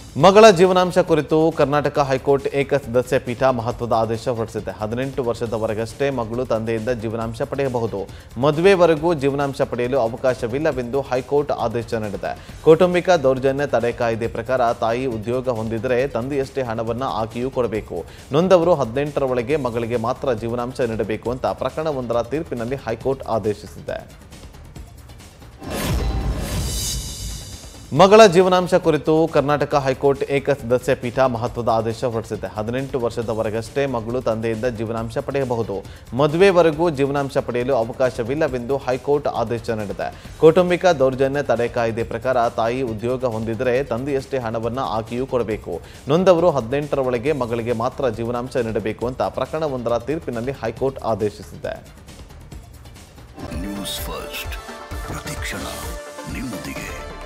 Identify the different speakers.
Speaker 1: ಮಗಳ ಜೀವನಾಂಶ ಕುರಿತು ಕರ್ನಾಟಕ ಹೈಕೋರ್ಟ್ ಏಕಸದಸ್ಯ ಪೀಠ ಮಹತ್ವದ ಆದೇಶ ಹೊರಡಿಸಿದೆ ಹದಿನೆಂಟು ವರ್ಷದವರೆಗಷ್ಟೇ ಮಗಳು ತಂದೆಯಿಂದ ಜೀವನಾಂಶ ಪಡೆಯಬಹುದು ಮದುವೆವರೆಗೂ ಜೀವನಾಂಶ ಪಡೆಯಲು ಅವಕಾಶವಿಲ್ಲವೆಂದು ಹೈಕೋರ್ಟ್ ಆದೇಶ ನೀಡಿದೆ ಕೌಟುಂಬಿಕ ದೌರ್ಜನ್ಯ ತಡೆ ಕಾಯ್ದೆ ಪ್ರಕಾರ ತಾಯಿ ಉದ್ಯೋಗ ಹೊಂದಿದರೆ ತಂದೆಯಷ್ಟೇ ಹಣವನ್ನು ಆಕೆಯೂ ಕೊಡಬೇಕು ನೊಂದವರು ಹದಿನೆಂಟರ ಒಳಗೆ ಮಗಳಿಗೆ ಮಾತ್ರ ಜೀವನಾಂಶ ನೀಡಬೇಕು ಅಂತ ಪ್ರಕರಣವೊಂದರ ತೀರ್ಪಿನಲ್ಲಿ ಹೈಕೋರ್ಟ್ ಆದೇಶಿಸಿದೆ ಮಗಳ ಜೀವನಾಂಶ ಕುರಿತು ಕರ್ನಾಟಕ ಹೈಕೋರ್ಟ್ ಏಕಸದಸ್ಯ ಪೀಠ ಮಹತ್ವದ ಆದೇಶ ಹೊರಡಿಸಿದೆ ಹದಿನೆಂಟು ವರ್ಷದವರೆಗಷ್ಟೇ ಮಗಳು ತಂದೆಯಿಂದ ಜೀವನಾಂಶ ಪಡೆಯಬಹುದು ಮದುವೆವರೆಗೂ ಜೀವನಾಂಶ ಪಡೆಯಲು ಅವಕಾಶವಿಲ್ಲವೆಂದು ಹೈಕೋರ್ಟ್ ಆದೇಶ ನೀಡಿದೆ ಕೌಟುಂಬಿಕ ದೌರ್ಜನ್ಯ ತಡೆ ಕಾಯ್ದೆ ಪ್ರಕಾರ ತಾಯಿ ಉದ್ಯೋಗ ಹೊಂದಿದರೆ ತಂದೆಯಷ್ಟೇ ಹಣವನ್ನು ಆಕೆಯೂ ಕೊಡಬೇಕು ನೊಂದವರು ಹದಿನೆಂಟರ ಒಳಗೆ ಮಗಳಿಗೆ ಮಾತ್ರ ಜೀವನಾಂಶ ನೀಡಬೇಕು ಅಂತ ಪ್ರಕರಣವೊಂದರ ತೀರ್ಪಿನಲ್ಲಿ ಹೈಕೋರ್ಟ್ ಆದೇಶಿಸಿದೆ
Speaker 2: ನ್ಯೂಸ್ ಫಸ್ಟ್ ಪ್ರತಿಕ್ಷಣ ನಿಮ್ಮೊಂದಿಗೆ